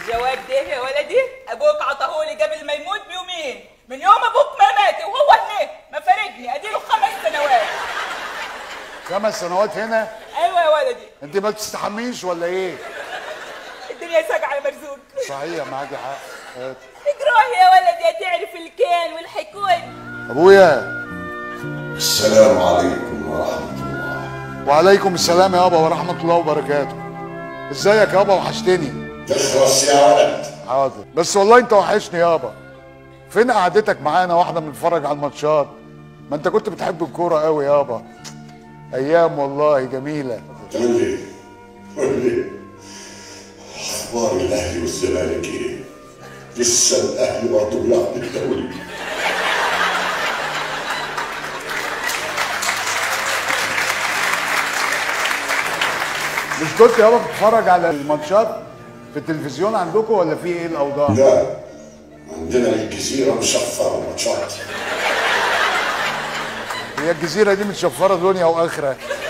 الجواب ده يا ولدي ابوك عطاهولي قبل ما يموت بيومين من يوم ابوك ما مات وهو هنا ما فارقني اديله خمس سنوات خمس سنوات هنا ايوه يا ولدي انت ما بتستحميش ولا ايه الدنيا ساقعه يا مرزوق صحيح معاكي حق هات. اجراه يا ولدي تعرف الكان والحيكون ابويا السلام عليكم ورحمة الله وعليكم السلام يابا ورحمه الله وبركاته ازيك يابا وحشتني تخلص يا ولد حاضر بس والله انت وحشني يابا فين قعدتك معانا واحنا بنتفرج على الماتشات ما انت كنت بتحب الكوره قوي يابا ايام والله جميله قول لي قول لي اخبار الاهلي والزمالك ايه؟ لسه الاهلي برضه بيلعب الدوري مش كنت يابا بتتفرج على الماتشات في التلفزيون عندكم ولا في ايه الاوضاع لا عندنا الجزيرة مشفرة ماتشات هي الجزيره دي متشفره دنيا واخره